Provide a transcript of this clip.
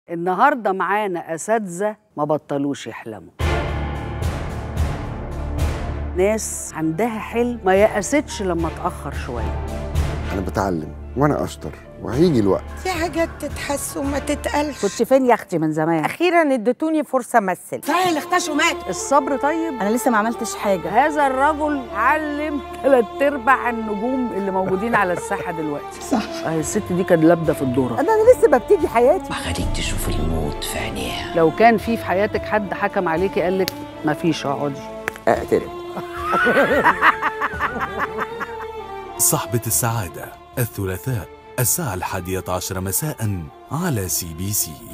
النهارده معانا اساتذه ما بطلوش يحلموا ناس عندها حلم ما يأستش لما اتأخر شوية انا بتعلم وانا اشطر وهيجي الوقت في حاجات تتحس وما تتقالش كنت فين يا اختي من زمان اخيرا اديتوني فرصه امثل فاعل اختشوا مات الصبر طيب انا لسه ما عملتش حاجه هذا الرجل علم ثلاث ارباع النجوم اللي موجودين على الساحه دلوقتي صح اهي الست دي كانت لابده في الدوره انا لسه ببتدي حياتي خليك تشوف الموت في عينيها لو كان في في حياتك حد حكم عليكي قال لك ما فيش اقعدي اقترب صحبة السعادة الثلاثاء الساعة الحادية عشر مساء على سي بي سي